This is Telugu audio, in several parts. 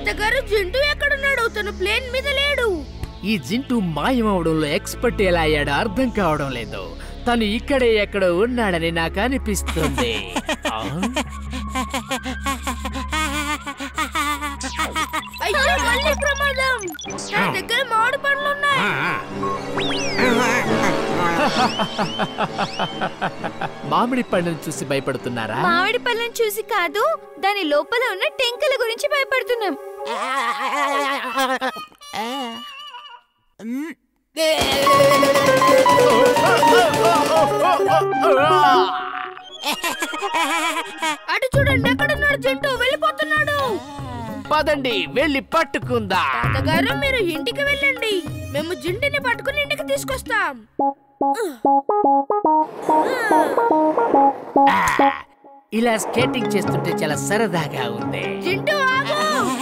తాతగారు జింటూ ఎక్కడున్నాడు తను ప్లేన్ మీద లేడు ఈ జింటూ మాయమవడంలో ఎక్స్పర్ట్ ఎలా అయ్యాడో అర్థం కావడం లేదు తను ఇక్కడే ఎక్కడో ఉన్నాడని నాకు అనిపిస్తుంది ఆ? అయ్యో మళ్ళీ ప్రమాదం నా దగ్గర మామిడి పండ్లు ఉన్నాయి మామిడి పండును చూసి భయపడుతున్నారా మామిడి పళ్ళని చూసి కాదు దాని లోపల ఉన్న టెంకల గురించి భయపడుతున్నాం అటు చూడండి ఎక్కడున్నాడు జింటూ వెళ్ళిపోతున్నాడు పదండి వెళ్ళి పట్టుకుందా తాతగారు మీరు ఇంటికి వెళ్ళండి మేము జింటిని పట్టుకుని ఇంటికి తీసుకొస్తాం ఇలా స్కేటింగ్ చేస్తుంటే చాలా సరదాగా ఉంది జింటూ ఆగు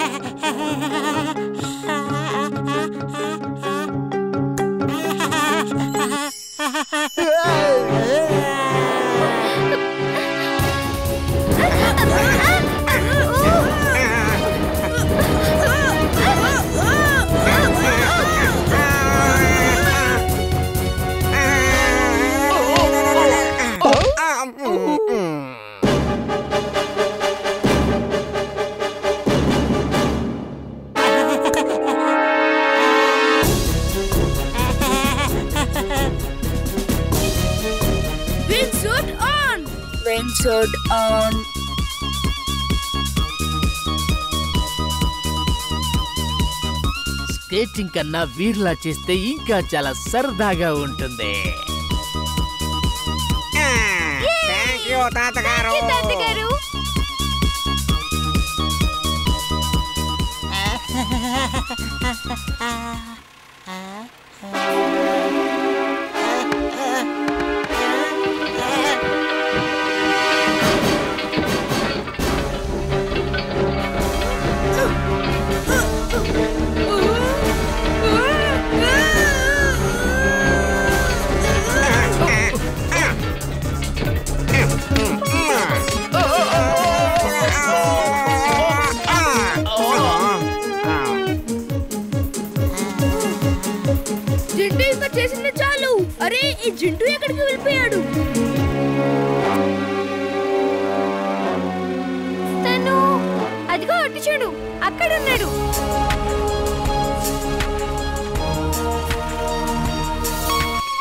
wingsuit on wingsuit on skating కన్నా వీర్లా చేస్తే ఇంకా చాలా సరదాగా ఉంటుంది థ్యాంక్ యూ తాతగారు తాతగారు జింటూ ఇంకా చేసింది చాలు అరే ఈ జింటూ ఎక్కడికి వెళ్ళిపోయాడు తను అదిగో అటు చూడు అక్కడ ఉన్నాడు